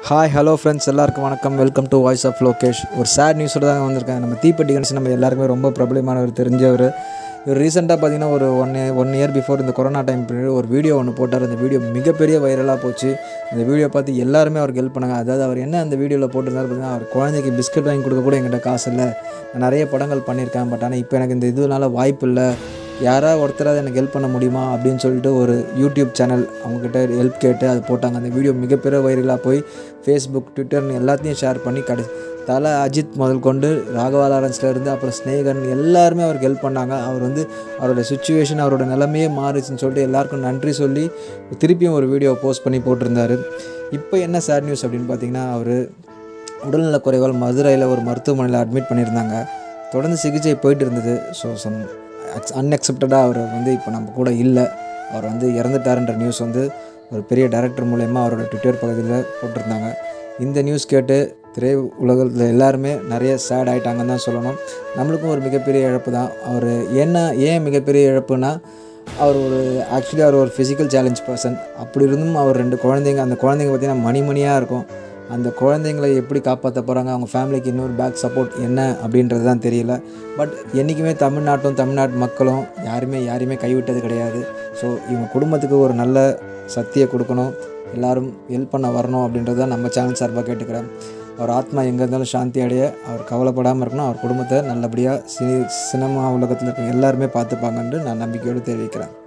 hi hello friends எல்லாருக்கும் வணக்கம் welcome to voice of Lokesh ஒரு சேட் நியூஸோட தான் வந்திருக்காங்க நம்ம தீப்பெட்டி கணேசன் நம்ம எல்லாருக்குமே ரொம்ப பிரபலமானவர் தெரிஞ்சவர் இவர் ரீசெண்டாக பார்த்தீங்கன்னா ஒரு ஒன் ஒன் இயர் பிஃபோர் இந்த கொரோனா டைம் பீரியட் ஒரு வீடியோ ஒன்று போட்டார் அந்த வீடியோ மிகப்பெரிய வைரலாக போச்சு அந்த வீடியோ பார்த்து எல்லாருமே அவருக்கு ஹெல்ப் பண்ணாங்க அதாவது அவர் என்ன அந்த வீடியோவில் போட்டிருந்தாரு பார்த்தீங்கன்னா அவர் குழந்தைக்கு பிஸ்கட் வாங்கி கொடுக்க கூட என்கிட்ட காசு இல்லை நான் நிறைய படங்கள் பண்ணியிருக்கேன் பட் ஆனால் இப்போ எனக்கு இந்த இதுனால வாய்ப்பு இல்லை யாராவது ஒருத்தராவது எனக்கு ஹெல்ப் பண்ண முடியுமா அப்படின்னு சொல்லிட்டு ஒரு யூடியூப் சேனல் அவங்கக்கிட்ட ஹெல்ப் கேட்டு அது போட்டாங்க அந்த வீடியோ மிகப்பெரிய வைரலாக போய் ஃபேஸ்புக் ட்விட்டர்னு எல்லாத்தையும் ஷேர் பண்ணி கடை தலை அஜித் முதல் கொண்டு ராகவா லாரன்ஸ்ல இருந்து அப்புறம் ஸ்னேகன் எல்லாருமே அவருக்கு ஹெல்ப் பண்ணாங்க அவர் வந்து அவரோட சுச்சுவேஷன் அவரோட நிலைமையே மாறிச்சுன்னு சொல்லிட்டு எல்லாருக்கும் நன்றி சொல்லி திருப்பியும் ஒரு வீடியோ போஸ்ட் பண்ணி போட்டிருந்தாரு இப்போ என்ன சேட் நியூஸ் அப்படின்னு பார்த்தீங்கன்னா அவர் உடல்நலக் குறைவால் மதுரையில் ஒரு மருத்துவமனையில் அட்மிட் பண்ணியிருந்தாங்க தொடர்ந்து சிகிச்சை போயிட்டு இருந்தது ஸோ சம் அன்எக்செப்டடாக அவர் வந்து இப்போ நம்ம கூட இல்லை அவர் வந்து இறந்துட்டாருன்ற நியூஸ் வந்து ஒரு பெரிய டைரக்டர் மூலயமா அவரோட ட்விட்டர் பகுதியில் போட்டிருந்தாங்க இந்த நியூஸ் கேட்டு திரை உலகத்தில் எல்லாருமே நிறைய சேட் ஆகிட்டாங்கன்னு தான் சொல்லணும் நம்மளுக்கும் ஒரு மிகப்பெரிய இழப்பு தான் அவர் என்ன ஏன் மிகப்பெரிய இழப்புனா அவர் ஒரு ஆக்சுவலி அவர் ஒரு ஃபிசிக்கல் சேலஞ்ச் பர்சன் அப்படி இருந்தும் அவர் ரெண்டு குழந்தைங்க அந்த குழந்தைங்க பார்த்திங்கன்னா மணிமணியாக இருக்கும் அந்த குழந்தைங்களை எப்படி காப்பாற்ற போகிறாங்க அவங்க ஃபேமிலிக்கு இன்னொரு பேக் சப்போர்ட் என்ன அப்படின்றது தான் தெரியல பட் என்றைக்குமே தமிழ்நாட்டும் தமிழ்நாட்டு மக்களும் யாருமே யாரையுமே கைவிட்டது கிடையாது ஸோ இவங்க குடும்பத்துக்கு ஒரு நல்ல சக்தியை கொடுக்கணும் எல்லாரும் ஹெல்ப் பண்ண வரணும் அப்படின்றது தான் நம்ம சேனல் சார்பாக கேட்டுக்கிறேன் அவர் ஆத்மா எங்கே இருந்தாலும் சாந்தி அடைய அவர் கவலைப்படாமல் இருக்கணும் அவர் குடும்பத்தை நல்லபடியாக சி சினிமா உலகத்தில் இருக்க எல்லாருமே பார்த்துப்பாங்கன்னு நான் நம்பிக்கையோடு தெரிவிக்கிறேன்